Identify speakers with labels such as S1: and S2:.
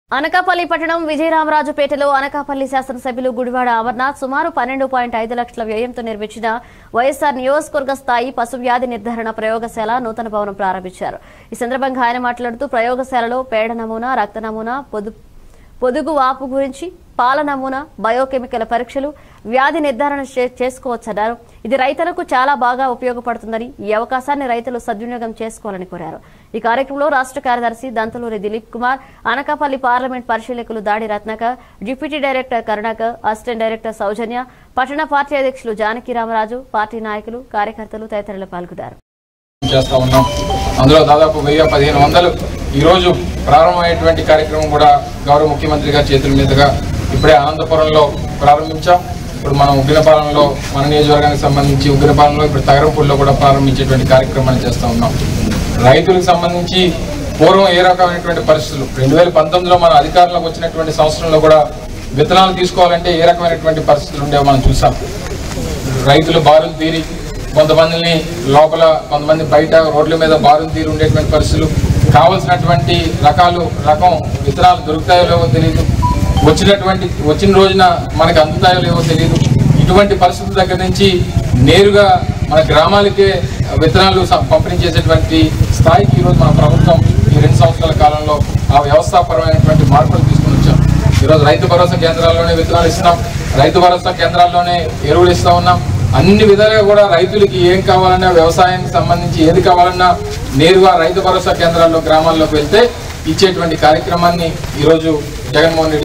S1: అనకాపల్లి పట్టణం విజయరామరాజుపేటలో అనకాపల్లి శాసనసభ్యులు గుడివాడ అమర్నాథ్ సుమారు పన్నెండు పాయింట్ ఐదు లక్షల వ్యయంతో నిర్మించిన వైఎస్ఆర్ నియోజకవర్గ స్థాయి పశువ్యాధి నిర్ధారణ ప్రయోగశాల నూతన భవనం ప్రారంభించారు ఈ సందర్భంగా ఆయన మాట్లాడుతూ ప్రయోగశాలలో పేడ నమూనా రక్త నమూనా పొదు పొదుగు వాపు గురించి పాల నమూనా బయోకెమికల్ పరీక్షలు వ్యాధి నిర్ధారణ చే- చేసుకోవచ్చన్నారు ఇది రైతులకు చాలా బాగా ఉపయోగపడుతుందని ఈ అవకాశాన్ని రైతులు సద్వినియోగం చేసుకోవాలని కోరారు ఈ కార్యక్రమంలో రాష్ట్ర కార్యదర్శి దంతలూరి దిలీప్ కుమార్ అనకాపల్లి పార్లమెంట్ పరిశీలకులు Dadi Ratnakar deputy director Karunakar assistant director Soujanya పట్టణ పార్టీ అధ్యక్షులు జానకి రామరాజు పార్టీ నాయకులు కార్యకర్తలు తదితరులు పాల్గొన్నారు
S2: చేస్తా ఉన్నాం అందులో దాదాపు వెయ్యి పదిహేను వందలు ఈరోజు ప్రారంభమయ్యేటువంటి కార్యక్రమం కూడా గౌరవ ముఖ్యమంత్రి గారి చేతుల మీదుగా ఇప్పుడే అనంతపురంలో ప్రారంభించాం ఇప్పుడు మనం ఉగ్రపాలనలో మన నియోజకవర్గానికి సంబంధించి ఉగ్రపాలనలో ఇప్పుడు తగరంపూడిలో కూడా ప్రారంభించేటువంటి కార్యక్రమాన్ని చేస్తా ఉన్నాం రైతులకు సంబంధించి పూర్వం ఏ రకమైనటువంటి పరిస్థితులు రెండు వేల పంతొమ్మిదిలో మన అధికారంలోకి వచ్చినటువంటి సంవత్సరంలో కూడా విత్తనాలు తీసుకోవాలంటే ఏ రకమైనటువంటి పరిస్థితులు ఉండేవో మనం చూసాం రైతులు బారులు తీరి కొంతమందిని లోపల కొంతమంది బయట రోడ్ల మీద బారులు తీరి ఉండేటువంటి పరిస్థితులు కావలసినటువంటి రకాలు రకం విత్తనాలు దొరుకుతాయో లేవో తెలియదు వచ్చినటువంటి వచ్చిన రోజున మనకు అందుతాయో లేవో తెలియదు ఇటువంటి పరిస్థితుల దగ్గర నుంచి నేరుగా మన గ్రామాలకే విత్తనాలు స- పంపిణీ చేసేటువంటి స్థాయికి ఈరోజు మన ప్రభుత్వం ఈ రెండు సంవత్సరాల కాలంలో ఆ వ్యవస్థాపరమైనటువంటి మార్పులు తీసుకుని వచ్చాం ఈరోజు రైతు భరోసా కేంద్రాల్లోనే విత్తనాలు ఇస్తున్నాం రైతు భరోసా కేంద్రాల్లోనే ఎరువులు ఇస్తా ఉన్నాం అన్ని విధాలుగా కూడా రైతులకి ఏం కావాలన్నా వ్యవసాయానికి సంబంధించి ఏది కావాలన్నా నేరుగా రైతు భరోసా కేంద్రాల్లో గ్రామాల్లోకి వెళ్తే ఇచ్చేటువంటి కార్యక్రమాన్ని ఈరోజు జగన్మోహన్ రెడ్డి